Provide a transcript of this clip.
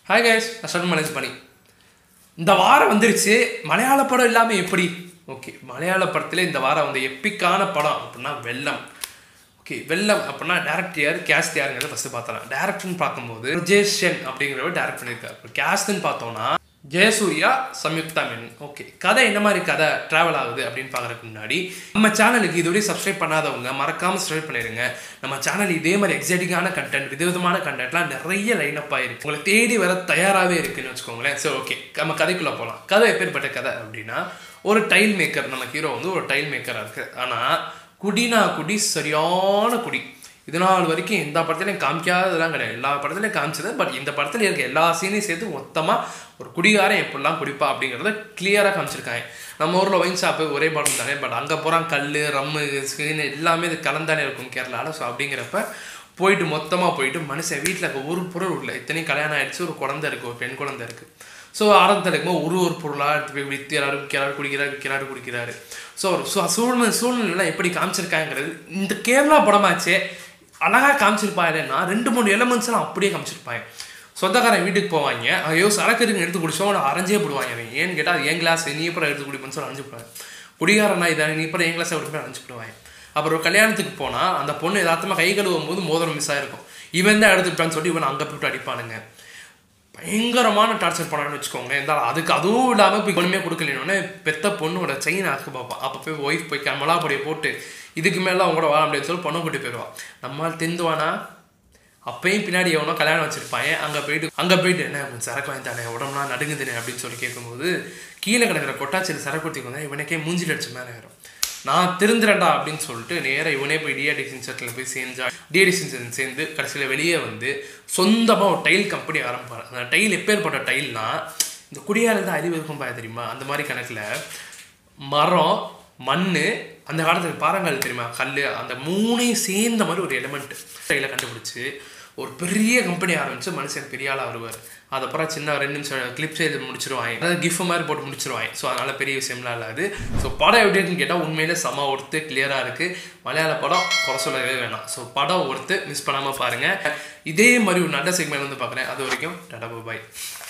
hi guys நான் சரண் மலேஷ் பண்ணி இந்த வாரம் வந்துருச்சு மலையாள படம் இல்லாமல் எப்படி ஓகே மலையாள படத்தில் இந்த வாரம் வந்து எப்பிக்கான படம் அப்படின்னா வெள்ளம் ஓகே வெள்ளம் அப்படின்னா டேரக்டர் யார் கேஸ்ட் யாருங்கிறத ஃபஸ்ட்டு பார்த்தலாம் டேரக்டர்னு பார்க்கும்போது ஜேஷ் சென் அப்படிங்கிறவர் டேரக்ட் பண்ணியிருக்காரு கேஸ்ட்னு பார்த்தோம்னா ஜெயசூர்யா சம்யுக்தா மேனன் ஓகே கதை என்ன மாதிரி கதை ட்ராவல் ஆகுது அப்படின்னு பார்க்கறதுக்கு முன்னாடி நம்ம சேனலுக்கு இதோடய சப்ஸ்கிரைப் பண்ணாதவங்க மறக்காமல் சப்ஸ்கிரைப் பண்ணிடுங்க நம்ம சேனல் இதே மாதிரி எக்ஸைட்டிங்கான கண்டென்ட் விதவிதமான கண்டென்ட்லாம் நிறைய லைனப் ஆயிருக்கு உங்களை தேடி வர தயாராகவே இருக்குன்னு வச்சுக்கோங்களேன் சரி ஓகே நம்ம கதைக்குள்ளே போகலாம் கதை எப்பேற்பட்ட கதை அப்படின்னா ஒரு டைல் மேக்கர் நம்ம ஹீரோ வந்து ஒரு டைல் மேக்கராக இருக்குது ஆனால் குடினா குடி சரியான குடி இது நாள் வரைக்கும் எந்த படத்துலையும் காமிக்காததெல்லாம் கிடையாது எல்லா படத்துலையும் காமிச்சது பட் இந்த படத்தில் இருக்க எல்லா சீனையும் சேர்த்து மொத்தமாக ஒரு குடிகாரன் எப்படிலாம் குடிப்பா அப்படிங்கிறத கிளியராக காமிச்சிருக்காங்க நம்ம ஊரில் ஒயின் ஷாப்பு ஒரே படம் தானே பட் அங்கே போகிறான் கல் ரம்மு ஸ்கிரீன் எல்லாமே இது கலந்தானே இருக்கும் கேரளாவில் ஸோ அப்படிங்கிறப்ப போயிட்டு மொத்தமாக போயிட்டு மனுஷன் வீட்டில் இருக்க ஒரு பொருள் இல்லை இத்தனையும் கல்யாணம் ஆயிடுச்சு ஒரு குழந்தை இருக்குது ஒரு பெண் குழந்தை இருக்குது ஸோ ஆரம்பத்தில் இருக்கும்போது ஒரு ஒரு பொருளாக எடுத்து போய் விற்று எல்லாரும் விற்கிறாரு குடிக்கிறாரு விற்கிறாரு குடிக்கிறாரு ஸோ ஒரு சூ சூழ்நிலை சூழ்நிலைலாம் எப்படி காமிச்சிருக்காங்கிறது இந்த கேரளா படமாச்சே அழகாக காமிச்சிருப்பாருன்னா ரெண்டு மூணு எலமெண்ட்ஸ்லாம் அப்படியே காமிச்சிருப்பாங்க சொந்தக்காரன் வீட்டுக்கு போவாங்க ஐயோ சரக்கு இருக்குன்னு எடுத்து குடிச்சோம் அவனை அரைஞ்சே போடுவாங்க அவன் ஏன்னு கேட்டால் அது என் கிளாஸ் நீ அப்புறம் எடுத்து குடிப்பேன்னு சொல்லி அரைஞ்சு போடுவாங்க குடிகாரனா இதானே நீ அப்புறம் என் கிளாஸ் எடுத்து போய் அரைஞ்சு போடுவாங்க அப்புறம் ஒரு கல்யாணத்துக்கு போனால் அந்த பொண்ணு எதார்த்தமாக கை கழுவும் போது மோதிரம் மிஸ் ஆயிருக்கும் இவன் தான் எடுத்துட்டான்னு சொல்லி இவன் அங்கே போட்டு அடிப்பானுங்க பயங்கரமான டார்ச்சர் பண்ணான்னு வச்சுக்கோங்க இருந்தாலும் அதுக்கு அதுவும் இல்லாமல் இப்போ ஒன்றுமே கொடுக்கலனோடனே பெத்த பொண்ணோட செயின் ஆக்கு பார்ப்பான் அப்போ போய் ஒய்ஃப் போய் கமலா பொடியை போட்டு இதுக்கு மேலே அவங்க கூட வாழ முடியாது சொல்லி பொண்ணை கூட்டி போயிடுவான் நம்மால் தெரிந்துவானா அப்பயும் பின்னாடி எவனோ கல்யாணம் வச்சிருப்பாங்க அங்கே போயிட்டு அங்கே போயிட்டு என்ன சரக்கு வாங்கி தானே உடம்புலாம் நடுங்குதுனே அப்படின்னு சொல்லி கேட்கும்போது கீழே கிடக்கிற கொட்டாச்சியில் சரக்கு ஊற்றி வந்தால் இவனுக்கே மூஞ்சில் அடிச்சு மேலே ஏறும் நான் திருந்துறேன்டா அப்படின்னு சொல்லிட்டு நேராக இவனே போய் டிஆர்டிசின் செட்டில் போய் சேர்ந்தா டிஆர்டிசின் சேர்ந்து கடைசியில் வெளியே வந்து சொந்தமாக ஒரு டைல் கம்பெனி ஆரம்பிப்பார் அந்த டைல் எப்பேற்பட்ட டைல்னா இந்த குடியால் தான் அறிவு இருக்கும் பாய தெரியுமா அந்த மாதிரி கணக்கில் மரம் மண் அந்த காலத்தில் பாறங்கள் தெரியுமா கல் அந்த மூணையும் சேர்ந்த மாதிரி ஒரு எலிமெண்ட் டைலை கண்டுபிடிச்சி ஒரு பெரிய கம்பெனி ஆரம்பிச்சு மனுஷன் பெரிய ஆளாக வருவார் அதுக்கப்புறம் சின்ன ரெண்டு நிமிஷம் கிளிப் செய்து முடிச்சிருவாங்க அதாவது கிஃப்ட் மாதிரி போட்டு முடிச்சிருவாங்க ஸோ அதனால பெரிய விஷயம்லாம் இல்லாது ஸோ படம் எப்படி இருக்குன்னு கேட்டால் உண்மையிலே செம ஒர்த்து கிளியராக இருக்குது மலையாள படம் குறை சொல்லவே வேணாம் ஸோ படம் ஒர்த்து மிஸ் பண்ணாமல் பாருங்கள் இதே மாதிரி ஒரு நல்ல செக்மெண்ட் வந்து பார்க்குறேன் அது வரைக்கும் டடா பாய்